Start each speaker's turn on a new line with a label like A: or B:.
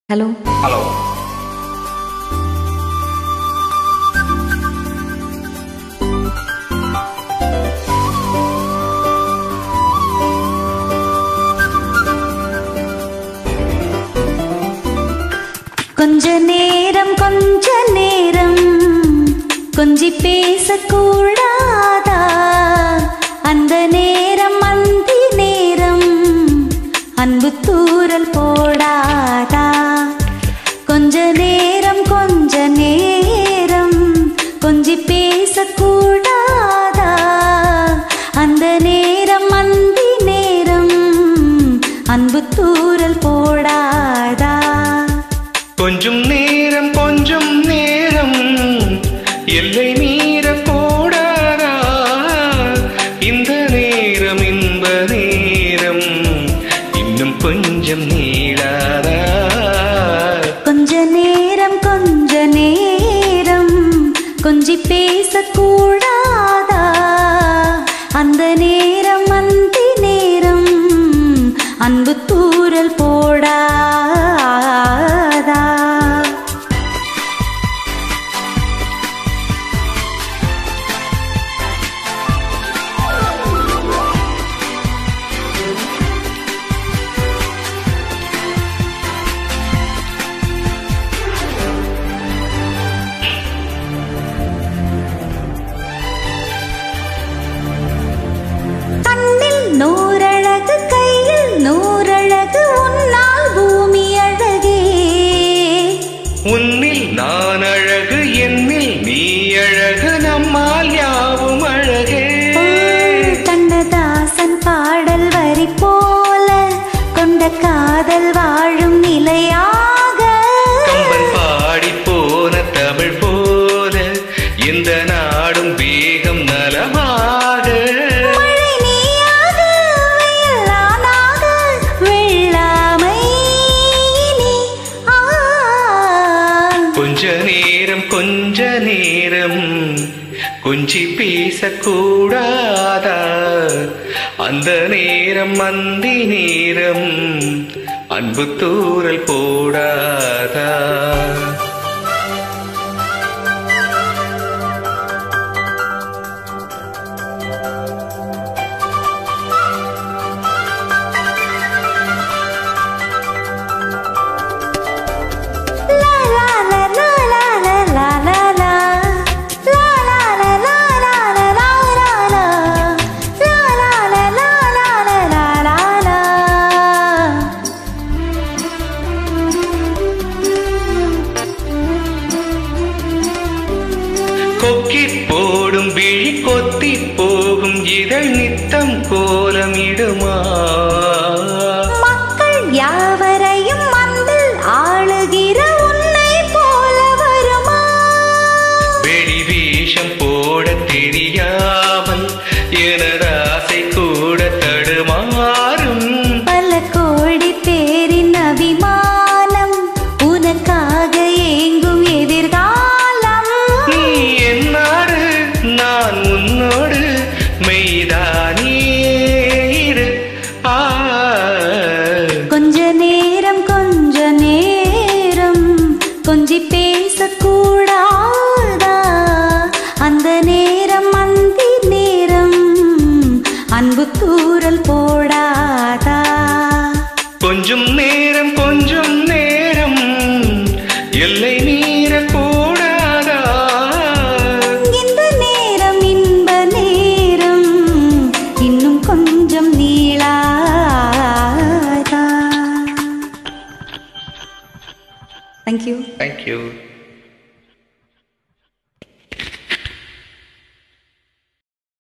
A: Hello
B: hello
A: கொஞ்ச நேரம் கொஞ்ச நேரம் கொஞ்சி பேசக்கூடாதா அந்த நேரம் அந்தி நேரம் அன்பு தூரல் போடாதா கொஞ்ச நேரம் கொஞ்ச நேரம் கொஞ்சி பேசக்கூடாதா அந்த நேரம் அந்தி நேரம் அன்பு தூரல் போடாதா
B: கொஞ்சம் நேரம் கொஞ்சம் நேரம் எல்லை மீற கூடாதா இந்த நேரம் இன்ப நேரம் இன்னும் கொஞ்சம் நீளாதா
A: கொஞ்ச நேரம் கொஞ்ச நேரம் கொஞ்சி பேசக்கூடாதா அந்த நேரம் அந்தி நேரம் அன்பு தூரல் போடாதா கண்ணில் நூறழகு கையில் நூறழகு உன்னால் பூமி அழகே
B: உன்னில் நான் அழகு என்னில் நீ அழகு நம்மால் யாவும் அழகே
A: கண்ணதாசன் பாடல் வரி போல கொண்ட காதல் வாழும் நிலையாக
B: கம்பன் பாடி போன தமிழ் போல இந்த நாடும் வேகம் நலமாக
A: மழை நீயாக வெயில் நானாக வெள்ளாமை நீ ஆ
B: கொஞ்ச நேரம் கொஞ்ச நேரம் கொஞ்சி பேசக்கூடாதா அந்த நேரம் அந்தி நேரம் அன்பு தூரல் போடாதா கொக்கி போடும் விழி கொத்தி போகும் இதழ் நித்தம் கோலமிடுமா
A: மக்கள் யாவரையும் மண்ணில் ஆளுகிற உன்னை போல வருமா
B: வெளி வேஷம் போட தெரியாமல் எனது ஆசை கூட தடுமாறும்
A: பல கோடி பேரின் அபிமானம் உனக்காக ஏங்கும் எதிர்காலம்
B: நீ என்னாடு நான் உன்னோடு மெய்தானே இரு. ஆ
A: கொஞ்ச நேரம் கொஞ்ச நேரம் கொஞ்சி பேசக்கூடாதா அந்த நேரம் அந்தி நேரம் அன்பு தூரல் போடாதா
B: கொஞ்சம் நேரம் கொஞ்சம் நேரம் எல்லை மீற கூடாதா
A: இந்த நேரம் இன்ப நேரம் இன்னும் கொஞ்சம் நீளாதா தேங்க்யூ
B: தேங்க்யூ